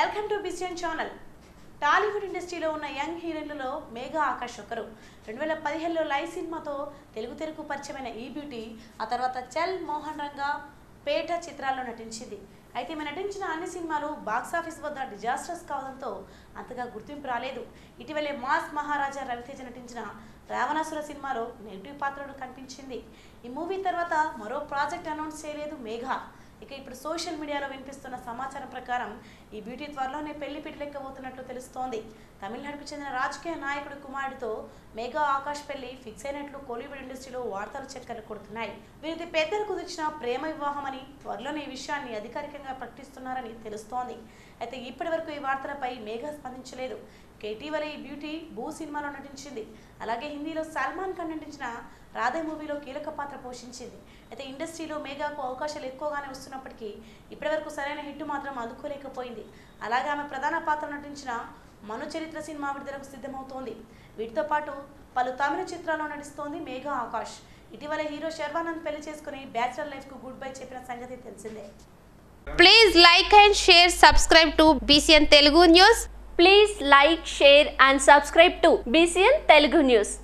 Welcome to బిజియన్ channel Tollywood ఇండస్ట్రీలో ఉన్న యంగ్ హీరోయిన్లలో మేఘా ఆకాష్ ఒకరు రెండు వేల పదిహేనులో లై సినిమాతో తెలుగు తెరకు పరిచయమైన ఈ బ్యూటీ ఆ తర్వాత చల్ మోహన్ రంగా పేట చిత్రాల్లో నటించింది అయితే ఈమె నటించిన అన్ని సినిమాలు బాక్సాఫీస్ వద్ద డిజాస్టర్స్ కావడంతో అంతగా గుర్తింపు రాలేదు ఇటీవలే మాస్ మహారాజా రవితేజ నటించిన రావణాసుర సినిమాలో నెగిటివ్ పాత్రలో కనిపించింది ఈ మూవీ తర్వాత మరో ప్రాజెక్ట్ అనౌన్స్ చేయలేదు మేఘా ఇక ఇప్పుడు సోషల్ మీడియాలో వినిపిస్తున్న సమాచారం ప్రకారం ఈ బ్యూటీ త్వరలోనే పెళ్లి పిటలెక్కబోతున్నట్లు తెలుస్తోంది తమిళనాడుకు చెందిన రాజకీయ నాయకుడి కుమారుడితో మేఘా ఆకాష్ పెళ్లి ఫిక్స్ అయినట్లు కోలీవుడ్ ఇండస్ట్రీలో వార్తలు చక్కర్లు కొడుతున్నాయి వీరిది పెద్దలు కుదిర్చిన ప్రేమ వివాహం అని త్వరలోనే ఈ విషయాన్ని అధికారికంగా ప్రకటిస్తున్నారని తెలుస్తోంది అయితే ఇప్పటి వరకు ఈ వార్తలపై మేఘా స్పందించలేదు ఇక ఇటీవల ఈ బ్యూటీ భూ సినిమాలో నటించింది అలాగే హిందీలో సల్మాన్ ఖాన్ నటించిన రాధే మూవీలో కీలక పాత్ర పోషించింది అయితే ఇండస్ట్రీలో మేఘాకు అవకాశాలు ఎక్కువగానే వస్తున్నప్పటికీ ఇప్పటివరకు సరైన హిట్ మాత్రం అందుకోలేకపోయింది అలాగే ఆమె ప్రధాన పాత్ర నటించిన మను చరిత్ర సినిమా విడుదలకు సిద్ధమవుతోంది వీటితో పాటు పలు తమిళ చిత్రాల్లో నటిస్తోంది మేఘా ఆకాష్ ఇటీవల హీరో శర్వానంద్ పెళ్లి చేసుకుని బ్యాచులర్ లైఫ్కు గుడ్ బై చెప్పిన సంగతి తెలిసిందే Please like and share, subscribe to BCN Telugu News. Please like, share and subscribe to BCN Telugu News.